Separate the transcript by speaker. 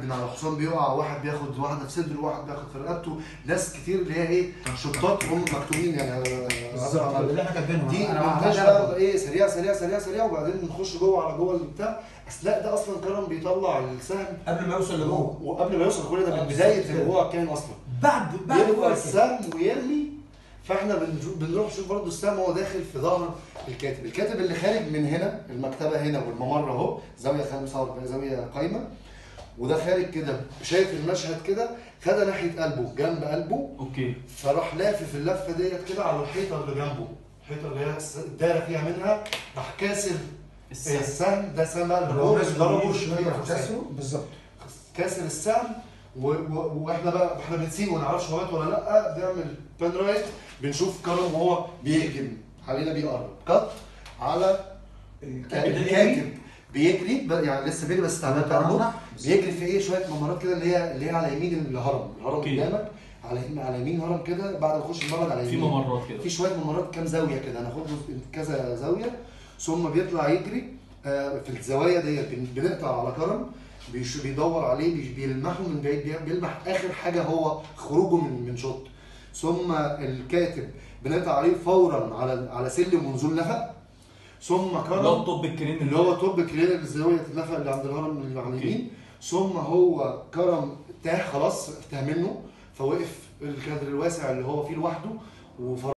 Speaker 1: من على الحصان بيقع واحد بياخد واحده في صدره واحد بياخد في رقبته ناس كتير اللي هي ايه شطات هم مكتومين يعني
Speaker 2: بالظبط اللي احنا كاتبينهم
Speaker 1: دي
Speaker 2: انا ما
Speaker 1: مونتاج
Speaker 2: عملتش
Speaker 1: بقى ايه سريع سريع سريع سريع وبعدين نخش جوه على جوه البتاع اثناء ده اصلا كرم بيطلع السهم
Speaker 2: قبل ما يوصل لجوه
Speaker 1: وقبل ما يوصل كل ده
Speaker 2: آه،
Speaker 1: من بدايه
Speaker 2: بالظبط كده.
Speaker 1: اللي هو كان اصلا
Speaker 2: بعد بعد
Speaker 1: يرمي
Speaker 2: جوه كده.
Speaker 1: السهم ويرمي فاحنا بنشوف- بنروح نشوف برضه السهم وهو داخل في ظهر الكاتب، الكاتب اللي خارج من هنا المكتبه هنا والممر اهو زاويه 45 زاويه قايمه وده خارج كده شايف المشهد كده خدها ناحيه قلبه جنب قلبه
Speaker 3: اوكي
Speaker 1: فراح لافف اللفه ديت كده على الحيطه اللي جنبه الحيطه اللي هي الس- الدايره فيها منها راح كاسر
Speaker 3: السهم
Speaker 1: السهم ده سهم بقى اللي
Speaker 2: هو
Speaker 1: هو
Speaker 2: نازل
Speaker 1: ضربه
Speaker 2: يمين
Speaker 1: شويه
Speaker 2: شويه
Speaker 1: في السهم.
Speaker 2: كسره بالظبط
Speaker 1: كاسر السهم و... و... واحنا بقى احنا بنسيبه ما نعرفش هو مات ولا لا بنعمل بان رايت بنشوف كرم وهو بيهجم علينا بيقرب كات على
Speaker 2: الكاتب
Speaker 1: الكاتب بيجري ب- يعني لسه بيجري بس تعبان برضه
Speaker 2: تعبان.
Speaker 1: بيجري في ايه شويه ممرات كده اللي هي اللي هي على يمين الهرم الهرم
Speaker 3: أوكي.
Speaker 1: قدامك على يمين على يمين هرم كده بعد ما تخش الممر على
Speaker 3: في
Speaker 1: يمين
Speaker 3: ممرات كده
Speaker 1: في شويه ممرات كام زاويه كده هناخد له كذا زاويه ثم بيطلع يجري آه، في الزوايا ديت بن- بنقطع على كرم بيش- بيدور عليه بيش- بيلمحه من بعيد بي- بيلمح اخر حاجه هو خروجه من من شوط ثم الكاتب بنقطع عليه فورا على على سلم ونزول نفق ثم
Speaker 3: اللي هو
Speaker 1: كرم
Speaker 3: الطب الكرين
Speaker 1: اللي هو توب كلير الزاويه النفق اللي عند الهرم اللي على اليمين ثم هو كرم تاه خلاص تاه منه فوقف الكادر الواسع اللي هو فيه لوحده وفر